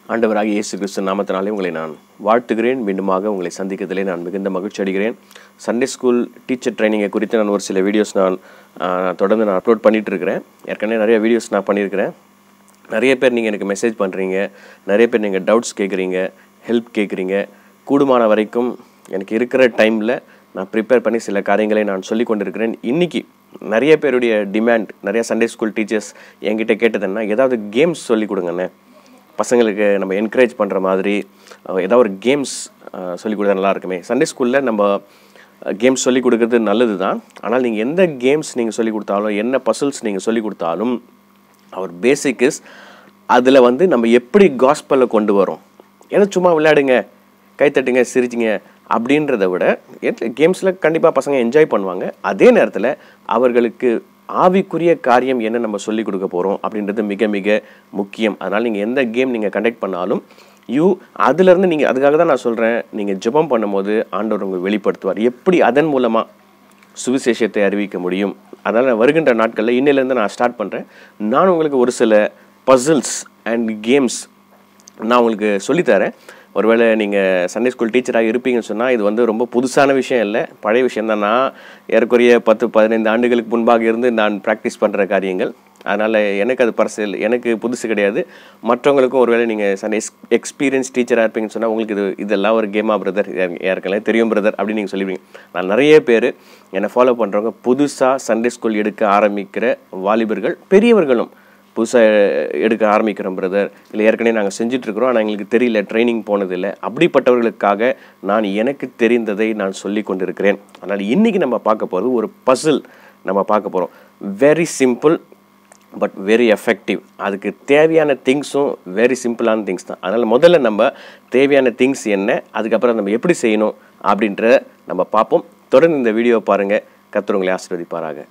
ஆண்டவராகிய இயேசு கிறிஸ்து நாமத்தினாலே உங்களை நான் வாழ்த்துகிறேன் மீண்டுமாக உங்களை சந்திக்கிறதிலே நான் மிகுந்த மகிழ்ச்சி அடைகிறேன் சண்டே ஸ்கூல் டீச்சர் ட்ரைனிங்கை குறித்து நான் ஒரு சில வீடியோஸ் நான் ஆஹ், தொடர்ந்து நான் அப்லோட் பண்ணிட்டு இருக்கிறேன் ஏற்கனவே நிறைய வீடியோஸ் நான் பண்ணியிருக்கிறேன் நிறைய பேர் நீங்கள் எனக்கு மெசேஜ் பண்ணுறீங்க நிறைய பேர் நீங்கள் டவுட்ஸ் கேட்குறீங்க ஹெல்ப் கேட்குறீங்க கூடுமான வரைக்கும் எனக்கு இருக்கிற டைமில் நான் ப்ரிப்பேர் பண்ணி சில காரியங்களை நான் சொல்லி கொண்டிருக்கிறேன் இன்றைக்கி நிறைய பேருடைய டிமாண்ட் நிறைய சண்டே ஸ்கூல் டீச்சர்ஸ் என்கிட்ட கேட்டதுன்னா ஏதாவது கேம்ஸ் சொல்லி கொடுங்கண்ணே பசங்களுக்கு நம்ம என்கரேஜ் பண்ணுற மாதிரி அஹ், ஏதாவது ஒரு கேம்ஸ் சொல்லி கொடுத்தா நல்லா இருக்குமே சண்டே ஸ்கூலில் நம்ம கேம்ஸ் சொல்லி கொடுக்கறது நல்லது தான் ஆனால் நீங்கள் எந்த கேம்ஸ் நீங்கள் சொல்லி கொடுத்தாலும் என்ன பசில்ஸ் நீங்கள் சொல்லி கொடுத்தாலும் அவர் பேசிக் இஸ் அதில் வந்து நம்ம எப்படி காஸ்பலை கொண்டு வரோம் ஏதோ சும்மா விளையாடுங்க கைத்தட்டுங்க சிரிச்சிங்க அப்படின்றத விட கேம்ஸில் கண்டிப்பாக பசங்க என்ஜாய் பண்ணுவாங்க அதே நேரத்தில் அவர்களுக்கு ஆவிக்குரிய காரியம் என்ன நம்ம சொல்லிக் கொடுக்க போகிறோம் அப்படின்றது மிக மிக முக்கியம் அதனால் நீங்கள் எந்த கேம் நீங்கள் கண்டக்ட் பண்ணாலும் யூ அதுலேருந்து நீங்கள் அதுக்காக தான் நான் சொல்கிறேன் நீங்கள் ஜெபம் பண்ணும்போது ஆண்டவர் உங்களை வெளிப்படுத்துவார் எப்படி அதன் மூலமாக சுவிசேஷத்தை அறிவிக்க முடியும் அதனால் வருகின்ற நாட்களில் இன்னிலேருந்து நான் ஸ்டார்ட் பண்ணுறேன் நான் உங்களுக்கு ஒரு சில பசில்ஸ் அண்ட் கேம்ஸ் நான் உங்களுக்கு சொல்லித்தரேன் ஒருவேளை நீங்கள் சண்டே ஸ்கூல் டீச்சராக இருப்பீங்கன்னு சொன்னால் இது வந்து ரொம்ப புதுசான விஷயம் இல்லை பழைய விஷயம் தான் நான் ஏறக்குறைய பத்து பதினைந்து ஆண்டுகளுக்கு முன்பாக இருந்து நான் ப்ராக்டிஸ் பண்ணுற காரியங்கள் அதனால் எனக்கு அது பர்சல் எனக்கு புதுசு கிடையாது மற்றவங்களுக்கும் ஒருவேளை நீங்கள் சண்டே எக்ஸ்பீரியன்ஸ் டீச்சராக இருப்பீங்கன்னு சொன்னால் உங்களுக்கு இது இதெல்லாம் ஒரு கேமா பிரதர் யாருக்கெல்லாம் தெரியும் பிரதர் அப்படின்னு நீங்கள் சொல்லுவீங்க நான் நிறைய பேர் என்னை ஃபாலோ பண்ணுறவங்க புதுசாக சண்டே ஸ்கூல் எடுக்க ஆரம்பிக்கிற வாலிபர்கள் பெரியவர்களும் புதுசாக எடுக்க ஆரம்பிக்கிறோம் பிரதர் இல்லை ஏற்கனவே நாங்கள் செஞ்சிட்ருக்குறோம் ஆனால் எங்களுக்கு தெரியல ட்ரைனிங் போனதில்லை அப்படிப்பட்டவர்களுக்காக நான் எனக்கு தெரிந்ததை நான் சொல்லி கொண்டிருக்கிறேன் அதனால் இன்றைக்கி நம்ம பார்க்க போகிறது ஒரு பசில் நம்ம பார்க்க போகிறோம் very simple but very effective அதுக்கு தேவையான திங்ஸும் வெரி சிம்பிளான திங்ஸ் தான் அதனால் முதல்ல நம்ம தேவையான திங்ஸ் என்ன அதுக்கப்புறம் நம்ம எப்படி செய்யணும் அப்படின்றத நம்ம பார்ப்போம் தொடர்ந்து இந்த வீடியோ பாருங்கள் கத்துறவங்களை ஆசீர்வதிப்பாராக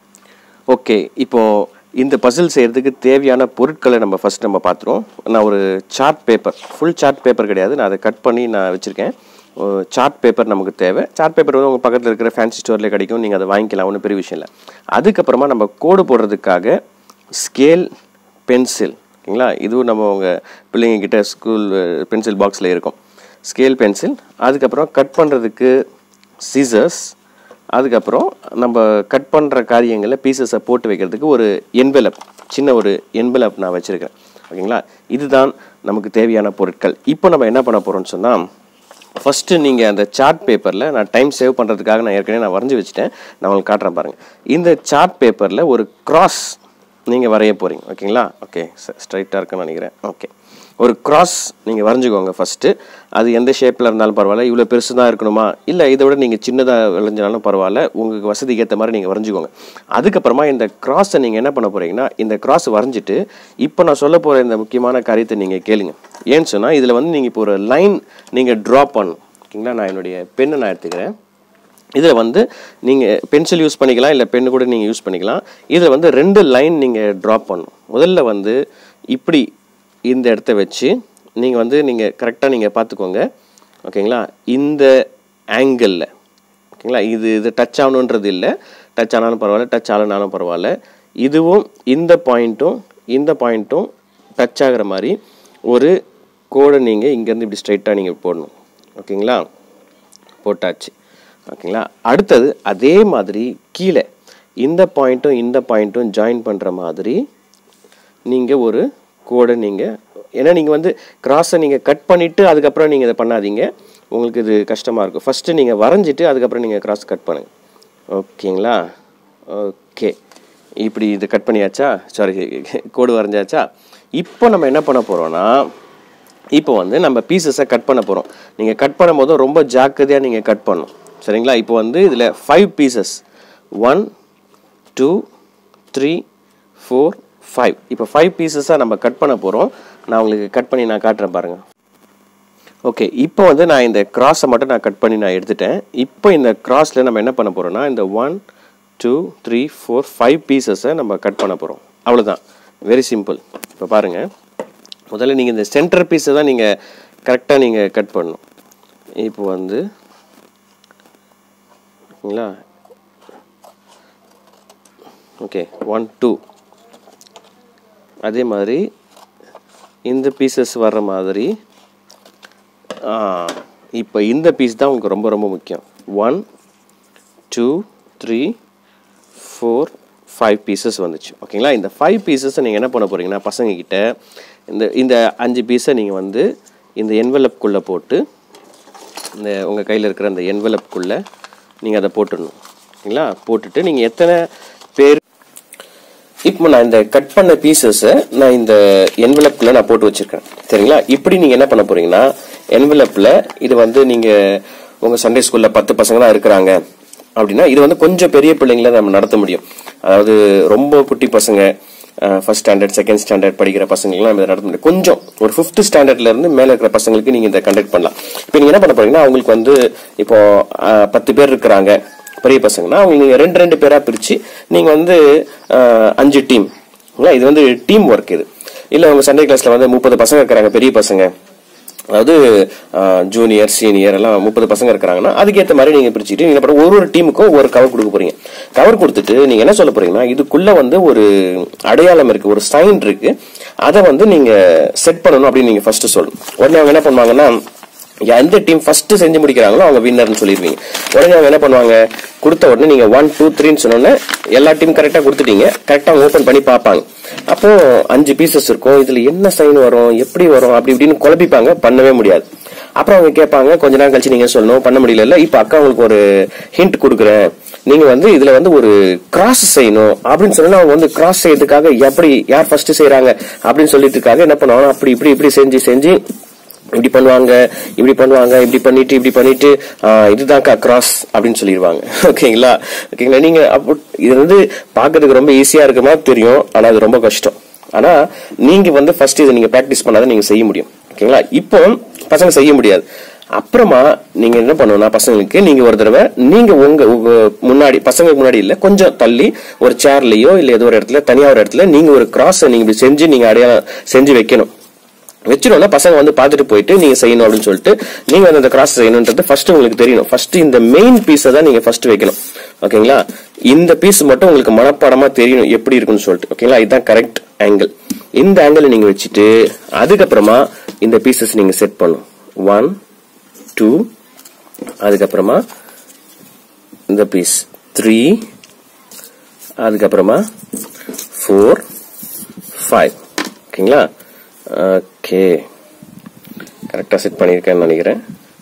ஓகே இப்போது இந்த பசில் செய்கிறதுக்கு தேவையான பொருட்களை நம்ம ஃபஸ்ட் நம்ம பார்த்துருவோம் நான் ஒரு chart paper full chart paper கிடையாது நான் அதை கட் பண்ணி நான் வச்சுருக்கேன் சார்ட் பேப்பர் நமக்கு தேவை சார்ட் பேப்பர் வந்து உங்கள் பக்கத்தில் இருக்கிற ஃபேன்சி ஸ்டோரில் கிடைக்கும் நீங்கள் அதை வாங்கிக்கலாம் ஒன்றும் பெரிய விஷயம் இல்லை அதுக்கப்புறமா நம்ம கோடு போடுறதுக்காக ஸ்கேல் பென்சில் ஓகேங்களா இதுவும் நம்ம உங்கள் பிள்ளைங்க கிட்ட ஸ்கூல் பென்சில் பாக்ஸில் இருக்கும் ஸ்கேல் பென்சில் அதுக்கப்புறம் கட் பண்ணுறதுக்கு சீசர்ஸ் அதுக்கப்புறம் நம்ம கட் பண்ணுற காரியங்களில் பீசஸை போட்டு வைக்கிறதுக்கு ஒரு என்வெலப் சின்ன ஒரு என்வெலப் நான் வச்சுருக்கேன் ஓகேங்களா இதுதான் நமக்கு தேவையான பொருட்கள் இப்போ நம்ம என்ன பண்ண போகிறோம்னு சொன்னால் ஃபஸ்ட்டு நீங்கள் அந்த சார்ட் பேப்பரில் நான் டைம் சேவ் பண்ணுறதுக்காக நான் ஏற்கனவே நான் வரைஞ்சி வச்சுட்டேன் நான் உங்களுக்கு காட்டுறேன் பாருங்கள் இந்த சார்ட் பேப்பரில் ஒரு கிராஸ் நீங்கள் வரைய போகிறீங்க ஓகேங்களா ஓகே ஸ்ட்ரைட்டாக இருக்குன்னு நினைக்கிறேன் ஓகே ஒரு கிராஸ் நீங்கள் வரைஞ்சிக்கோங்க ஃபஸ்ட்டு அது எந்த ஷேப்பில் இருந்தாலும் பரவாயில்ல இவ்வளோ பெருசு தான் இருக்கணுமா இல்லை இதை விட நீங்கள் சின்னதாக விளைஞ்சினாலும் பரவாயில்ல உங்களுக்கு வசதிக்கு ஏற்ற மாதிரி நீங்கள் வரைஞ்சிக்கோங்க அதுக்கப்புறமா இந்த கிராஸை நீங்கள் என்ன பண்ண போகிறீங்கன்னா இந்த கிராஸ் வரைஞ்சிட்டு இப்போ நான் சொல்ல போகிற இந்த முக்கியமான காரியத்தை நீங்கள் கேளுங்க ஏன்னு சொன்னால் இதில் வந்து நீங்கள் இப்போ ஒரு லைன் நீங்கள் ட்ரா பண்ணணும் ஓகேங்களா நான் என்னுடைய பெண்ணை நான் எடுத்துக்கிறேன் இதில் வந்து நீங்கள் பென்சில் யூஸ் பண்ணிக்கலாம் இல்லை பென்னு கூட நீங்கள் யூஸ் பண்ணிக்கலாம் இதில் வந்து ரெண்டு லைன் நீங்கள் ட்ராப் பண்ணணும் முதல்ல வந்து இப்படி இந்த இடத்த வச்சு நீங்கள் வந்து நீங்கள் கரெக்டாக நீங்கள் பார்த்துக்கோங்க ஓகேங்களா இந்த ஆங்கிளில் ஓகேங்களா இது இது டச் ஆகணுன்றது இல்லை டச் ஆனாலும் பரவாயில்ல டச் ஆகலனாலும் பரவாயில்ல இதுவும் இந்த பாயிண்ட்டும் இந்த பாயிண்ட்டும் டச் ஆகிற மாதிரி ஒரு கோடை நீங்கள் இங்கேருந்து இப்படி ஸ்ட்ரைட்டாக நீங்கள் போடணும் ஓகேங்களா போட்டாச்சு ஓகேங்களா அடுத்தது அதே மாதிரி கீழே இந்த பாயிண்ட்டும் இந்த பாயிண்ட்டும் ஜாயின் பண்ணுற மாதிரி நீங்கள் ஒரு கோடை நீங்கள் ஏன்னா நீங்கள் வந்து கிராஸை நீங்கள் கட் பண்ணிவிட்டு அதுக்கப்புறம் நீங்கள் இதை பண்ணாதீங்க உங்களுக்கு இது கஷ்டமாக இருக்கும் ஃபஸ்ட்டு நீங்கள் வரைஞ்சிட்டு அதுக்கப்புறம் நீங்கள் கிராஸ் கட் பண்ணுங்கள் ஓகேங்களா ஓகே இப்படி இது கட் பண்ணியாச்சா சாரி கோடு வரைஞ்சாச்சா இப்போ நம்ம என்ன பண்ண போகிறோன்னா இப்போ வந்து நம்ம பீசஸை கட் பண்ண போகிறோம் நீங்கள் கட் பண்ணும்போது ரொம்ப ஜாக்கிரதையாக நீங்கள் கட் பண்ணணும் சரிங்களா இப்போ வந்து இதில் five pieces one two three four five இப்போ ஃபைவ் பீசஸாக நம்ம கட் பண்ண போகிறோம் நான் உங்களுக்கு கட் பண்ணி நான் காட்டுறேன் பாருங்கள் ஓகே இப்போ வந்து நான் இந்த கிராஸை மட்டும் நான் கட் பண்ணி நான் எடுத்துட்டேன் இப்போ இந்த கிராஸில் நம்ம என்ன பண்ண போகிறோம்னா இந்த one two three four five பீசஸை நம்ம கட் பண்ண போகிறோம் அவ்வளோதான் வெரி சிம்பிள் இப்போ பாருங்கள் முதல்ல நீங்கள் இந்த சென்டர் பீஸை தான் நீங்கள் கரெக்டாக நீங்கள் கட் பண்ணணும் இப்போ வந்து ஓகேங்களா ஓகே ஒன் டூ அதே மாதிரி இந்த பீசஸ் வர்ற மாதிரி இப்போ இந்த பீஸ் தான் உங்களுக்கு ரொம்ப ரொம்ப முக்கியம் one two three four five pieces வந்துச்சு ஓகேங்களா இந்த ஃபைவ் பீசஸை நீங்கள் என்ன பண்ண போகிறீங்கன்னா பசங்கக்கிட்ட இந்த இந்த அஞ்சு பீஸை நீங்கள் வந்து இந்த என்வலப்குள்ளே போட்டு இந்த உங்கள் கையில் இருக்கிற அந்த என்வலப்குள்ளே நீங்கள் அதை போட்டுடணும் ஓகேங்களா போட்டுட்டு நீங்கள் எத்தனை பேர் இப்போ நான் இந்த கட் பண்ண பீசஸை நான் இந்த என்வலப்குள்ளே நான் போட்டு வச்சுருக்கேன் சரிங்களா இப்படி நீங்கள் என்ன பண்ண போகிறீங்கன்னா என்வலப்பில் இது வந்து நீங்கள் உங்கள் சண்டே ஸ்கூலில் பத்து பசங்க தான் இருக்கிறாங்க அப்படின்னா இது வந்து கொஞ்சம் பெரிய பிள்ளைங்கள நம்ம நடத்த முடியும் அதாவது ரொம்ப குட்டி பசங்க ஃபர்ஸ்ட் ஸ்டாண்டர்ட் செகண்ட் ஸ்டாண்டர்ட் படிக்கிற பசங்களுக்குலாம் நம்ம இதை நடத்த முடியும் கொஞ்சம் ஒரு ஃபிஃப்த் ஸ்டாண்டர்ட்ல இருந்து மேலே இருக்கிற பசங்களுக்கு நீங்கள் இதை கண்டக்ட் பண்ணலாம் இப்போ நீங்கள் என்ன பண்ண போறீங்கன்னா அவங்களுக்கு வந்து இப்போ அஹ், பத்து பேர் இருக்கிறாங்க பெரிய பசங்கன்னா அவங்க நீங்கள் ரெண்டு ரெண்டு பேராக பிரித்து நீங்கள் வந்து அஹ், அஞ்சு டீம் இது வந்து டீம் ஒர்க் இது இல்லை உங்கள் சண்டே கிளாஸில் வந்து முப்பது பசங்க இருக்கிறாங்க பெரிய பசங்க அதாவது ஜூனியர் சீனியர் எல்லாம் முப்பது பசங்க இருக்கிறாங்கன்னா அதுக்கேற்ற மாதிரி நீங்க பிரிச்சுட்டு நீங்க அப்புறம் ஒரு ஒரு டீமுக்கும் ஒரு கவர் கொடுக்க போறீங்க கவர் கொடுத்துட்டு நீங்க என்ன சொல்ல போறீங்கன்னா இதுக்குள்ள வந்து ஒரு அடையாளம் இருக்கு ஒரு சைன் இருக்கு அதை வந்து நீங்க செட் பண்ணணும் அப்படின்னு நீங்க ஃபர்ஸ்ட் சொல்லணும் உடனே அவங்க என்ன பண்ணுவாங்கன்னா எந்த டீம் ஃபர்ஸ்ட் செஞ்சு முடிக்கிறாங்களோ அவங்க வின்னர்னு சொல்லிடுவீங்க உடனே அவங்க என்ன பண்ணுவாங்க கொடுத்த உடனே நீங்க ஒன் டூ த்ரீன்னு சொன்னோன்னே எல்லா டீம் கரெக்டா கொடுத்துட்டீங்க கரெக்டா ஓபன் பண்ணி பார்ப்பாங்க அப்போ அஞ்சு பீசஸ் இருக்கும் இதுல என்ன சைன் வரும் எப்படி வரும் அப்படி இப்படின்னு குழப்பிப்பாங்க பண்ணவே முடியாது அப்புறம் அவங்க கேட்பாங்க கொஞ்ச நேரம் கழிச்சு நீங்க சொல்லணும் பண்ண முடியல இப்ப அக்கா உங்களுக்கு ஒரு ஹிண்ட் கொடுக்குறேன் நீங்க வந்து இதுல வந்து ஒரு கிராஸ் செய்யணும் அப்படின்னு சொன்னா அவங்க வந்து கிராஸ் செய்யறதுக்காக எப்படி யார் ஃபர்ஸ்ட் செய்யறாங்க அப்படின்னு சொல்லிட்டுக்காக என்ன பண்ணுவாங்க அப்படி இப்படி இப்படி செஞ்சு செஞ்சு இப்படி பண்ணுவாங்க இப்படி பண்ணுவாங்க இப்படி பண்ணிட்டு இப்படி பண்ணிட்டு ஆஹ் இதுதான்க்கா கிராஸ் அப்படின்னு சொல்லிடுவாங்க ஓகேங்களா ஓகேங்களா நீங்க அப்போ இது வந்து பாக்குறதுக்கு ரொம்ப ஈஸியா இருக்க மாதிரி தெரியும் ஆனா அது ரொம்ப கஷ்டம் ஆனா நீங்க வந்து ஃபர்ஸ்ட் இதை நீங்க பிராக்டிஸ் பண்ணாதான் நீங்க செய்ய முடியும் ஓகேங்களா இப்போ பசங்க செய்ய முடியாது அப்புறமா நீங்க என்ன பண்ணணும்னா பசங்களுக்கு நீங்க ஒரு தடவை நீங்க உங்க உங்க முன்னாடி பசங்களுக்கு முன்னாடி இல்ல கொஞ்சம் தள்ளி ஒரு சேர்லயோ இல்ல ஏதோ ஒரு இடத்துல தனியா ஒரு இடத்துல நீங்க ஒரு கிராஸ் நீங்க இப்படி செஞ்சு நீங்க அடையாளம் செஞ்சு வைக்கணும் வச்சிருவோம்னா பசங்க வந்து பார்த்துட்டு போயிட்டு நீங்க செய்யணும் அப்படின்னு சொல்லிட்டு நீங்க வந்து அந்த கிராஸ் செய்யணும்ன்றது ஃபர்ஸ்ட் உங்களுக்கு தெரியணும் ஃபர்ஸ்ட் இந்த மெயின் பீஸை தான் நீங்க ஃபர்ஸ்ட் வைக்கணும் ஓகேங்களா இந்த பீஸ் மட்டும் உங்களுக்கு மனப்பாடமா தெரியணும் எப்படி இருக்குன்னு சொல்லிட்டு ஓகேங்களா இதுதான் கரெக்ட் ஆங்கிள் இந்த ஆங்கிள் நீங்க வச்சுட்டு அதுக்கப்புறமா இந்த பீசஸ் நீங்க செட் பண்ணும் ஒன் டூ அதுக்கப்புறமா இந்த பீஸ் த்ரீ அதுக்கப்புறமா ஃபோர் ஃபைவ் ஓகேங்களா ஓகே கரெக்டாக செட் பண்ணியிருக்கேன்னு நினைக்கிறேன்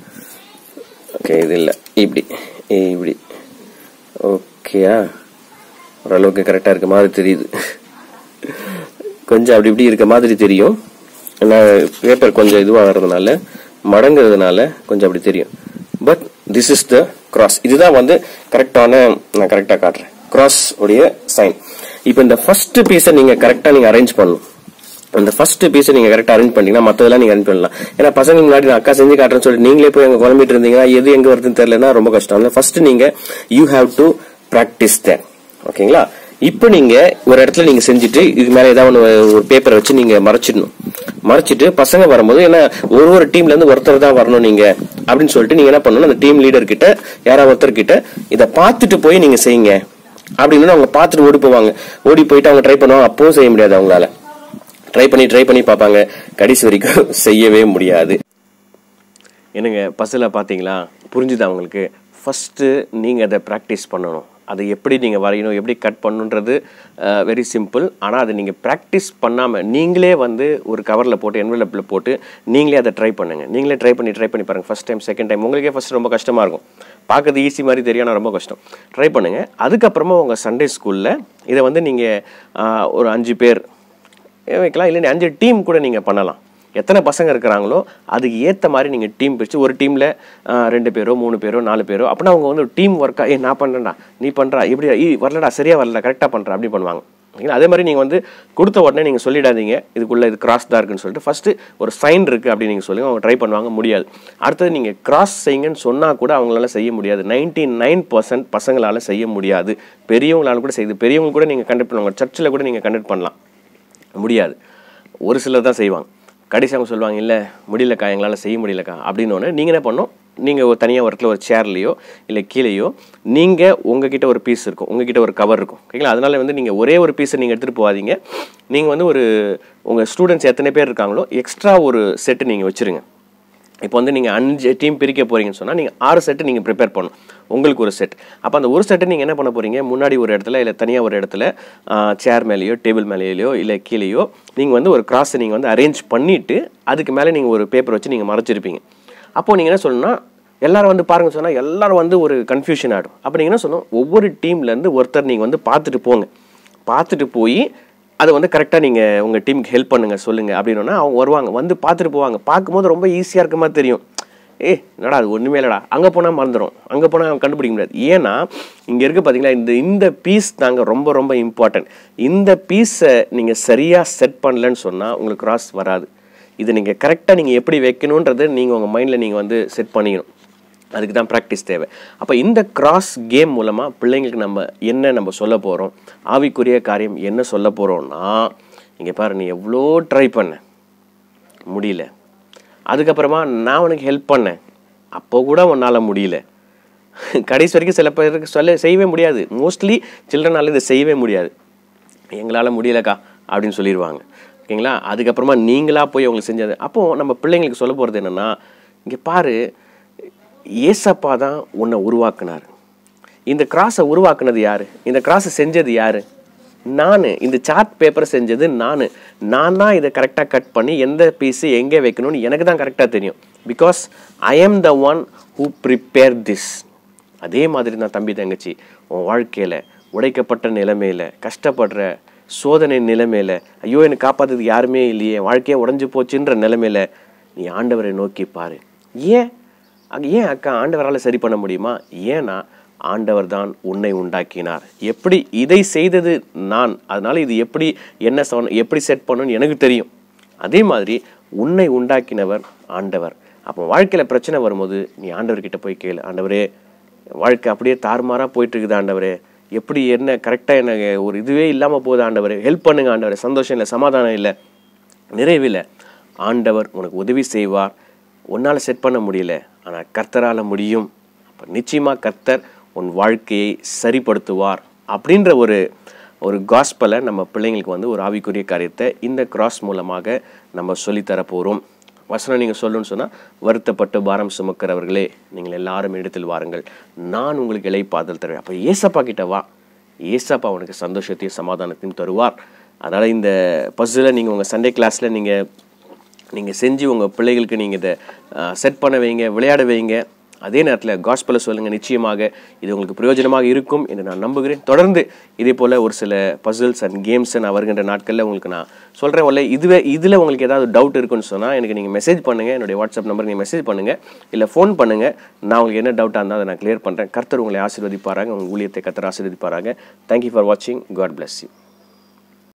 ஓகே இது இல்லை இப்படி இப்படி ஓகேயா ஓரளவுக்கு கரெக்டாக இருக்க மாதிரி தெரியுது கொஞ்சம் அப்படி இப்படி இருக்க மாதிரி தெரியும் ஏன்னா பேப்பர் கொஞ்சம் இதுவாகிறதுனால மடங்குறதுனால கொஞ்சம் அப்படி தெரியும் but this is the cross இதுதான் வந்து கரெக்டான நான் கரெக்டாக காட்டுறேன் கிராஸ் உடைய சைன் இப்போ இந்த ஃபர்ஸ்ட் பீஸை நீங்கள் கரெக்டாக நீங்கள் அரேஞ்ச் பண்ணணும் அந்த ஃபர்ஸ்ட் பீஸை நீங்க கரெக்டா அரேஞ்ச் பண்ணீங்கன்னா மத்ததெல்லாம் நீங்க அரேஞ்ச் பண்ணலாம் ஏன்னா பசங்க முன்னாடி நான் அக்கா செஞ்சு காட்டுறேன்னு சொல்லி நீங்களே போய் அங்க குழம்பிட்டு இருந்தீங்கன்னா எது எங்க வருதுன்னு தெரியலன்னா ரொம்ப கஷ்டம் அந்த ஃபர்ஸ்ட் நீங்க you have to practice there ஓகேங்களா இப்போ நீங்க ஒரு இடத்துல நீங்க செஞ்சுட்டு இதுக்கு மேல ஏதாவது ஒண்ணு ஒரு பேப்பரை வச்சு நீங்க மறைச்சிடணும் மறைச்சிட்டு பசங்க வரும்போது ஏன்னா ஒரு ஒரு டீம்ல இருந்து ஒருத்தர் தான் வரணும் நீங்க அப்படின்னு சொல்லிட்டு நீங்க என்ன பண்ணணும் அந்த டீம் லீடர் கிட்ட யாராவது ஒருத்தர் கிட்ட இதை பார்த்துட்டு போய் நீங்க செய்யுங்க அப்படின்னு அவங்க பார்த்துட்டு ஓடி போவாங்க ஓடி போயிட்டு அவங்க ட்ரை பண்ணுவாங்க அப்பவும் செய்ய முடியாது அவங்களால ட்ரை பண்ணி ட்ரை பண்ணி பார்ப்பாங்க கடைசி வரைக்கும் செய்யவே முடியாது என்னங்க பஸ்ஸில் பார்த்தீங்களா புரிஞ்சுதா உங்களுக்கு ஃபஸ்ட்டு நீங்கள் அதை ப்ராக்டிஸ் பண்ணணும் அதை எப்படி நீங்கள் வரையணும் எப்படி கட் பண்ணணுன்றது வெரி சிம்பிள் ஆனால் அதை நீங்கள் ப்ராக்டிஸ் பண்ணாமல் நீங்களே வந்து ஒரு கவரில் போட்டு என்வலப்பில் போட்டு நீங்களே அதை ட்ரை பண்ணுங்கள் நீங்களே ட்ரை பண்ணி ட்ரை பண்ணி பாருங்கள் ஃபஸ்ட் டைம் செகண்ட் டைம் உங்களுக்கே ஃபஸ்ட் ரொம்ப கஷ்டமாக இருக்கும் பார்க்கறது ஈஸி மாதிரி தெரியும் ஆனால் ரொம்ப கஷ்டம் ட்ரை பண்ணுங்கள் அதுக்கப்புறமா உங்கள் சண்டே ஸ்கூலில் இதை வந்து நீங்கள் ஒரு அஞ்சு பேர் வைக்கலாம் இல்லை அஞ்சு டீம் கூட நீங்கள் பண்ணலாம் எத்தனை பசங்க இருக்கிறாங்களோ அதுக்கு ஏற்ற மாதிரி நீங்கள் டீம் பிரித்து ஒரு டீமில் ரெண்டு பேரோ மூணு பேரோ நாலு பேரோ அப்படின்னா அவங்க வந்து டீம் ஒர்க்காக ஏ நான் பண்ணுறேன்டா நீ பண்ணுறா இப்படி ஈ வரலடா சரியாக வரல கரெக்டாக பண்ணுறா அப்படி பண்ணுவாங்க ஓகேங்களா அதே மாதிரி நீங்கள் வந்து கொடுத்த உடனே நீங்கள் சொல்லிடாதீங்க இதுக்குள்ளே இது கிராஸ் தான் இருக்குன்னு சொல்லிட்டு ஃபஸ்ட்டு ஒரு சைன் இருக்குது அப்படின்னு நீங்கள் சொல்லுங்கள் அவங்க ட்ரை பண்ணுவாங்க முடியாது அடுத்தது நீங்கள் கிராஸ் செய்யுங்கன்னு சொன்னால் கூட அவங்களால செய்ய முடியாது நைன்டி நைன் பர்சன்ட் பசங்களால் செய்ய முடியாது பெரியவங்களால கூட செய்யுது பெரியவங்க கூட நீங்கள் கண்டக்ட் பண்ணுவாங்க சர்ச்சில் கூட நீங்கள் கண்டக்ட் பண்ணலாம் முடியாது ஒரு சிலர் தான் செய்வாங்க கடைசி அவங்க சொல்லுவாங்க இல்லை முடியலக்கா எங்களால் செய்ய முடியலக்கா அப்படின்னு நீங்கள் என்ன பண்ணணும் நீங்கள் ஒரு தனியாக ஒரு இடத்துல ஒரு சேர்லேயோ இல்லை கீழேயோ நீங்கள் உங்ககிட்ட ஒரு பீஸ் இருக்கும் உங்ககிட்ட ஒரு கவர் இருக்கும் ஓகேங்களா அதனால வந்து நீங்கள் ஒரே ஒரு பீஸை நீங்கள் எடுத்துகிட்டு போகாதீங்க நீங்கள் வந்து ஒரு உங்கள் ஸ்டூடெண்ட்ஸ் எத்தனை பேர் இருக்காங்களோ எக்ஸ்ட்ரா ஒரு செட்டு நீங்கள் வச்சுருங்க இப்போ வந்து நீங்கள் அஞ்சு டீம் பிரிக்க போகிறீங்கன்னு சொன்னால் நீங்கள் ஆறு செட்டு நீங்கள் ப்ரிப்பேர் பண்ணணும் உங்களுக்கு ஒரு செட் அப்போ அந்த ஒரு செட்டை நீங்கள் என்ன பண்ண போகிறீங்க முன்னாடி ஒரு இடத்துல இல்லை தனியாக ஒரு இடத்துல சேர் மேலேயோ டேபிள் மேலேயோ இல்லை கீழேயோ நீங்கள் வந்து ஒரு கிராஸை நீங்கள் வந்து அரேஞ்ச் பண்ணிவிட்டு அதுக்கு மேலே நீங்கள் ஒரு பேப்பர் வச்சு நீங்கள் மறைச்சிருப்பீங்க அப்போது நீங்கள் என்ன சொல்லணும்னா எல்லாரும் வந்து பாருங்க சொன்னால் எல்லாரும் வந்து ஒரு கன்ஃபியூஷன் ஆகிடும் அப்போ நீங்கள் என்ன சொல்லணும் ஒவ்வொரு டீம்லேருந்து ஒருத்தர் நீங்கள் வந்து பார்த்துட்டு போங்க பார்த்துட்டு போய் அதை வந்து கரெக்டாக நீங்கள் உங்கள் டீமுக்கு ஹெல்ப் பண்ணுங்கள் சொல்லுங்கள் அப்படின்னா அவங்க வருவாங்க வந்து பார்த்துட்டு போவாங்க பார்க்கும்போது ரொம்ப ஈஸியாக இருக்க மாதிரி தெரியும் ஏ என்னடா அது ஒன்றுமே இல்லைடா அங்கே போனால் மறந்துடும் அங்கே போனால் கண்டுபிடிக்க முடியாது ஏன்னா இங்கே இருக்க பார்த்தீங்களா இந்த இந்த பீஸ் தாங்க ரொம்ப ரொம்ப இம்பார்ட்டன்ட் இந்த பீஸை நீங்கள் சரியாக செட் பண்ணலன்னு சொன்னால் உங்களுக்கு கிராஸ் வராது இது நீங்கள் கரெக்டாக நீங்கள் எப்படி வைக்கணுன்றதை நீங்கள் உங்கள் மைண்டில் நீங்கள் வந்து செட் பண்ணிக்கணும் அதுக்கு தான் ப்ராக்டிஸ் தேவை அப்போ இந்த கிராஸ் கேம் மூலமாக பிள்ளைங்களுக்கு நம்ம என்ன நம்ம சொல்ல போகிறோம் ஆவிக்குரிய காரியம் என்ன சொல்ல போகிறோம்னா இங்கே பாரு நீ எவ்வளோ ட்ரை பண்ண முடியல அதுக்கப்புறமா நான் உனக்கு ஹெல்ப் பண்ணேன் அப்போ கூட உன்னால் முடியல கடைசி வரைக்கும் சில பேருக்கு சொல்ல செய்யவே முடியாது மோஸ்ட்லி சில்ட்ரனால் இதை செய்யவே முடியாது எங்களால் முடியலக்கா அப்படின்னு சொல்லிடுவாங்க ஓகேங்களா அதுக்கப்புறமா நீங்களாக போய் அவங்களுக்கு செஞ்சது அப்போது நம்ம பிள்ளைங்களுக்கு சொல்ல போகிறது என்னென்னா இங்கே பாரு ஏசப்பா தான் உன்னை உருவாக்குனார் இந்த கிராஸை உருவாக்குனது யார் இந்த கிராஸை செஞ்சது யார் நான் இந்த சார்ட் பேப்பரை செஞ்சது நான் நான் தான் இதை கரெக்டாக கட் பண்ணி எந்த பீஸு எங்கே வைக்கணும்னு எனக்கு தான் கரெக்டாக தெரியும் because I am the one who prepare this அதே மாதிரி தான் தம்பி தங்கச்சி உன் வாழ்க்கையில் உடைக்கப்பட்ட நிலைமையில் கஷ்டப்படுற சோதனை நிலைமையில் ஐயோ எனக்கு காப்பாற்றுறதுக்கு யாருமே இல்லையே வாழ்க்கையே உடஞ்சி போச்சுன்ற நிலைமையில நீ ஆண்டவரை நோக்கி பாரு ஏன் அங்க ஏன் அக்கா ஆண்டவரால் சரி பண்ண முடியுமா ஏன்னா ஆண்டவர் தான் உன்னை உண்டாக்கினார் எப்படி இதை செய்தது நான் அதனால இது எப்படி என்ன சொன்ன எப்படி செட் பண்ணணும்னு எனக்கு தெரியும் அதே மாதிரி உன்னை உண்டாக்கினவர் ஆண்டவர் அப்போ வாழ்க்கையில் பிரச்சனை வரும்போது நீ ஆண்டவர்கிட்ட போய் கேளு ஆண்டவரே வாழ்க்கை அப்படியே தாறுமாறாக போயிட்டு இருக்குது ஆண்டவரே எப்படி என்ன கரெக்டாக எனக்கு ஒரு இதுவே இல்லாமல் போகுது ஆண்டவரே ஹெல்ப் பண்ணுங்க ஆண்டவரே சந்தோஷம் இல்லை சமாதானம் இல்லை நிறைவில் ஆண்டவர் உனக்கு உதவி செய்வார் உன்னால் செட் பண்ண முடியல ஆனால் கர்த்தரால் முடியும் அப்போ நிச்சயமாக கர்த்தர் உன் வாழ்க்கையை சரிப்படுத்துவார் அப்படின்ற ஒரு ஒரு காஸ்பலை நம்ம பிள்ளைங்களுக்கு வந்து ஒரு ஆவிக்குரிய காரியத்தை இந்த கிராஸ் மூலமாக நம்ம சொல்லித்தர போகிறோம் வசனம் நீங்கள் சொல்லணும்னு சொன்னால் வருத்தப்பட்டு பாரம் சுமக்கிறவர்களே நீங்கள் எல்லாரும் இடத்தில் வாருங்கள் நான் உங்களுக்கு இலைப்பாதல் தருவேன் அப்போ ஏசப்பா கிட்ட வா ஏசப்பா உனக்கு சந்தோஷத்தையும் சமாதானத்தையும் தருவார் அதனால் இந்த பஸ்ஸில் நீங்கள் உங்கள் சண்டே கிளாஸில் நீங்கள் நீங்கள் செஞ்சு உங்கள் பிள்ளைகளுக்கு நீங்கள் இதை செட் பண்ண வைங்க விளையாட வைங்க அதே நேரத்தில் காஸ்பலை சொல்லுங்கள் நிச்சயமாக இது உங்களுக்கு பிரயோஜனமாக இருக்கும் என்று நான் நம்புகிறேன் தொடர்ந்து இதே போல் ஒரு சில பசில்ஸ் அண்ட் கேம்ஸ் நான் வருகின்ற நாட்களில் உங்களுக்கு நான் சொல்கிறேன் உள்ள இதுவே இதில் உங்களுக்கு ஏதாவது டவுட் இருக்குன்னு சொன்னால் எனக்கு நீங்கள் மெசேஜ் பண்ணுங்கள் என்னுடைய வாட்ஸ்அப் நம்பருக்கு நீங்கள் மெசேஜ் பண்ணுங்கள் இல்லை ஃபோன் பண்ணுங்கள் நான் உங்களுக்கு என்ன டவுட்டாக இருந்தால் அதை நான் கிளியர் பண்ணுறேன் கர்த்தர் உங்களை ஆசீர்வதிப்பாராங்க உங்கள் ஊழியத்தை கர்த்தர் ஆசீர்வதிப்பாராங்க தேங்க்யூ ஃபார் வாட்சிங் காட் bless you